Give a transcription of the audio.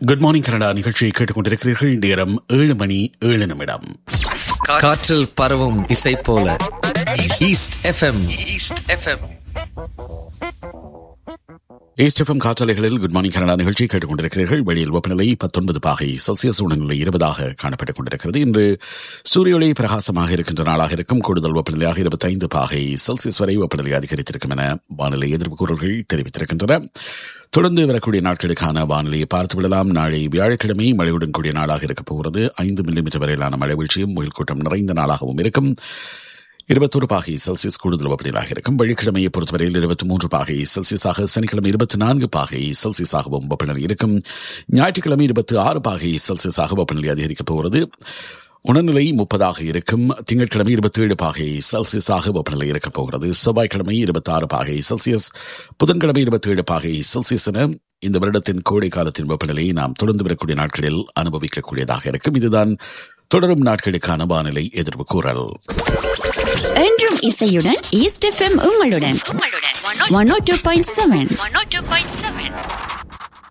good morning Canada நிகழ்ச்சியை கேட்டுக்கொண்டிருக்கிறீர்கள் நேரம் ஏழு மணி ஏழு நிமிடம் காற்றில் பரவும் இசை போல East FM East FM East FM காற்றலைகளில் குட் மார்னிங் கனடா நிகழ்ச்சியை கேட்டுக்கொண்டிருக்கிறீர்கள் வெளியில் வெப்பநிலை பத்தொன்பது பாகை செல்சியஸ் உடல்நிலை இருபதாக காணப்பட்டுக் கொண்டிருக்கிறது இன்று சூரியொளி பிரகாசமாக இருக்கின்ற நாளாக இருக்கும் கூடுதல் வெப்பநிலையாக இருபத்தைந்து பாகை செல்சியஸ் வரை வெப்பநிலை அதிகரித்திருக்கும் என வானிலை எதிர்ப்பு கூறல்கள் தெரிவித்திருக்கின்றன தொடர்ந்து வரக்கூடிய நாட்களுக்கான வானிலையை பார்த்து விடலாம் நாளை வியாழக்கிழமை மழையுடன் கூடிய நாளாக இருக்கப் போகிறது ஐந்து மில்லிமீட்டர் வரையிலான மழை வீழ்ச்சியும் முயல் கூட்டம் நிறைந்த நாளாகவும் இருக்கும் இருபத்தொரு பாகை செல்சியஸ் கூடுதல் வெப்பநிலையாக இருக்கும் வெள்ளிக்கிழமையை பொறுத்தவரையில் இருபத்தி மூன்று பாகை செல்சியஸாக சனிக்கிழமை இருபத்தி நான்கு பாகை செல்சியஸாகவும் வெப்பநிலை இருக்கும் ஞாயிற்றுக்கிழமை இருபத்தி ஆறு பாகை செல்சியஸாக வெப்பநிலை அதிகரிக்கப் போகிறது உணர்நிலை முப்பதாக இருக்கும் திங்கட்கிழமை இருபத்தி ஏழு பாகை செல்சியஸாக வெப்பநிலை இருக்கப் போகிறது செவ்வாய்க்கிழமை இருபத்தி ஆறு பாகை செல்சியஸ் புதன்கிழமை இருபத்தி ஏழு பாகை செல்சியஸ் என இந்த வருடத்தின் கோடை காலத்தின் வெப்பநிலையை நாம் தொடர்ந்து வரக்கூடிய நாட்களில் அனுபவிக்கக்கூடியதாக இருக்கும் இதுதான் தொடரும் நாட்களுக்கான வானிலை எதிர்ப்பு கூறல் என்றும் இசையுடன் ஈஸ்ட் எஃப்எம் உங்களுடன் one oh two point seven